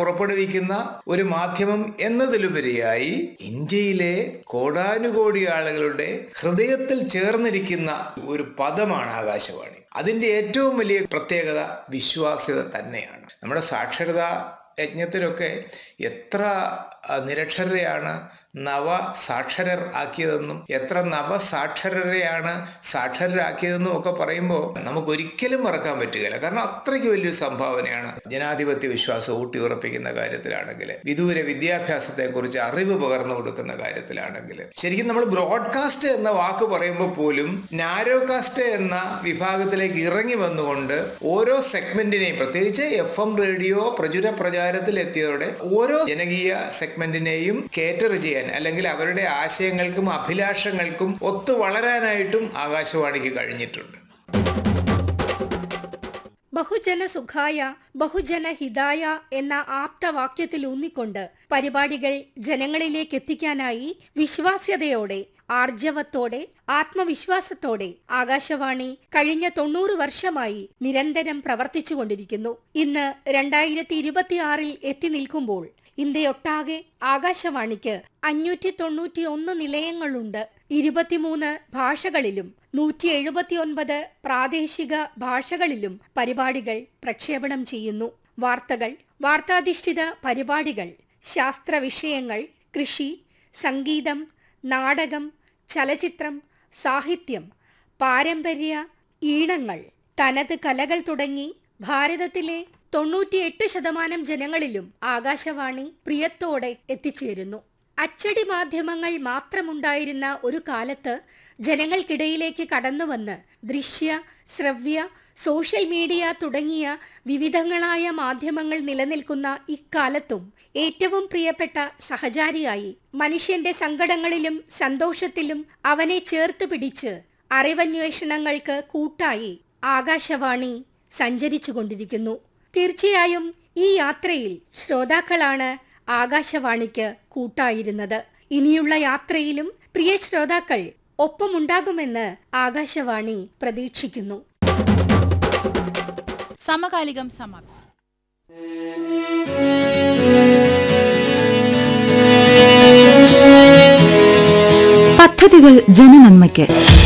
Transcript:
പുറപ്പെടുവിക്കുന്ന ഒരു മാധ്യമം എന്നതിലുപരിയായി ഇന്ത്യയിലെ കോടാനുകോടി ആളുകളുടെ ഹൃദയത്തിൽ ചേർന്നിരിക്കുന്ന ഒരു പദമാണ് ആകാശവാണി അതിൻ്റെ ഏറ്റവും വലിയ പ്രത്യേകത വിശ്വാസ്യത തന്നെയാണ് നമ്മുടെ സാക്ഷരതാ യജ്ഞത്തിലൊക്കെ എത്ര അഹ്, നിരക്ഷരരെയാണ് നവ സാക്ഷരർ ആക്കിയതെന്നും എത്ര നവസാക്ഷരരെയാണ് സാക്ഷരരാക്കിയതെന്നും ഒക്കെ പറയുമ്പോൾ നമുക്ക് ഒരിക്കലും മറക്കാൻ പറ്റുകയില്ല കാരണം അത്രയ്ക്ക് വലിയൊരു സംഭാവനയാണ് ജനാധിപത്യ വിശ്വാസം ഊട്ടിയുറപ്പിക്കുന്ന കാര്യത്തിലാണെങ്കിൽ വിദൂര വിദ്യാഭ്യാസത്തെക്കുറിച്ച് അറിവ് പകർന്നു കൊടുക്കുന്ന കാര്യത്തിലാണെങ്കിൽ ശരിക്കും നമ്മൾ ബ്രോഡ്കാസ്റ്റ് എന്ന വാക്ക് പറയുമ്പോൾ പോലും നാരോകാസ്റ്റ് എന്ന വിഭാഗത്തിലേക്ക് ഇറങ്ങി വന്നുകൊണ്ട് ഓരോ സെഗ്മെന്റിനെയും പ്രത്യേകിച്ച് എഫ് എം റേഡിയോ പ്രചുര പ്രചാരത്തിൽ എത്തിയതോടെ ഓരോ ജനകീയ സെഗ്മെന്റിനെയും കേറ്റർ ചെയ്യാൻ അല്ലെങ്കിൽ അവരുടെ ആശയങ്ങൾക്കും അഭിലാഷങ്ങൾക്കും ഒത്തു വളരാനായിട്ടും ആകാശവാണിക്ക് കഴിഞ്ഞിട്ടുണ്ട് ബഹുജന സുഖായ ബഹുജന ഹിതായ എന്ന ആപ്തവാക്യത്തിൽ ഊന്നിക്കൊണ്ട് പരിപാടികൾ ജനങ്ങളിലേക്ക് എത്തിക്കാനായി വിശ്വാസ്യതയോടെ ആർജവത്തോടെ ആത്മവിശ്വാസത്തോടെ ആകാശവാണി കഴിഞ്ഞ തൊണ്ണൂറ് വർഷമായി നിരന്തരം പ്രവർത്തിച്ചുകൊണ്ടിരിക്കുന്നു ഇന്ന് രണ്ടായിരത്തി ഇരുപത്തിയാറിൽ എത്തി നിൽക്കുമ്പോൾ ഇന്ത്യയൊട്ടാകെ ആകാശവാണിക്ക് അഞ്ഞൂറ്റി തൊണ്ണൂറ്റി ഒന്ന് നിലയങ്ങളുണ്ട് ഇരുപത്തിമൂന്ന് ഭാഷകളിലും നൂറ്റി എഴുപത്തിയൊൻപത് പ്രാദേശിക ഭാഷകളിലും പരിപാടികൾ പ്രക്ഷേപണം ചെയ്യുന്നു വാർത്തകൾ വാർത്താധിഷ്ഠിത പരിപാടികൾ ശാസ്ത്ര വിഷയങ്ങൾ കൃഷി സംഗീതം നാടകം ചലച്ചിത്രം സാഹിത്യം പാരമ്പര്യ ഈണങ്ങൾ തനത് കലകൾ തുടങ്ങി ഭാരതത്തിലെ തൊണ്ണൂറ്റിയെട്ട് ശതമാനം ജനങ്ങളിലും ആകാശവാണി പ്രിയത്തോടെ എത്തിച്ചേരുന്നു അച്ചടി മാധ്യമങ്ങൾ മാത്രമുണ്ടായിരുന്ന ഒരു കാലത്ത് ജനങ്ങൾക്കിടയിലേക്ക് കടന്നുവന്ന് ദൃശ്യ ശ്രവ്യ സോഷ്യൽ മീഡിയ തുടങ്ങിയ വിവിധങ്ങളായ മാധ്യമങ്ങൾ നിലനിൽക്കുന്ന ഇക്കാലത്തും ഏറ്റവും പ്രിയപ്പെട്ട സഹചാരിയായി മനുഷ്യന്റെ സങ്കടങ്ങളിലും സന്തോഷത്തിലും അവനെ ചേർത്ത് പിടിച്ച് അറിവന്വേഷണങ്ങൾക്ക് കൂട്ടായി ആകാശവാണി സഞ്ചരിച്ചുകൊണ്ടിരിക്കുന്നു തീർച്ചയായും ഈ യാത്രയിൽ ശ്രോതാക്കളാണ് ആകാശവാണിക്ക് കൂട്ടായിരുന്നത് ഇനിയുള്ള യാത്രയിലും പ്രിയ ശ്രോതാക്കൾ ഒപ്പമുണ്ടാകുമെന്ന് ആകാശവാണി പ്രതീക്ഷിക്കുന്നു സമകാലികം സമാപ്തി പദ്ധതികൾ ജനനന്മയ്ക്ക്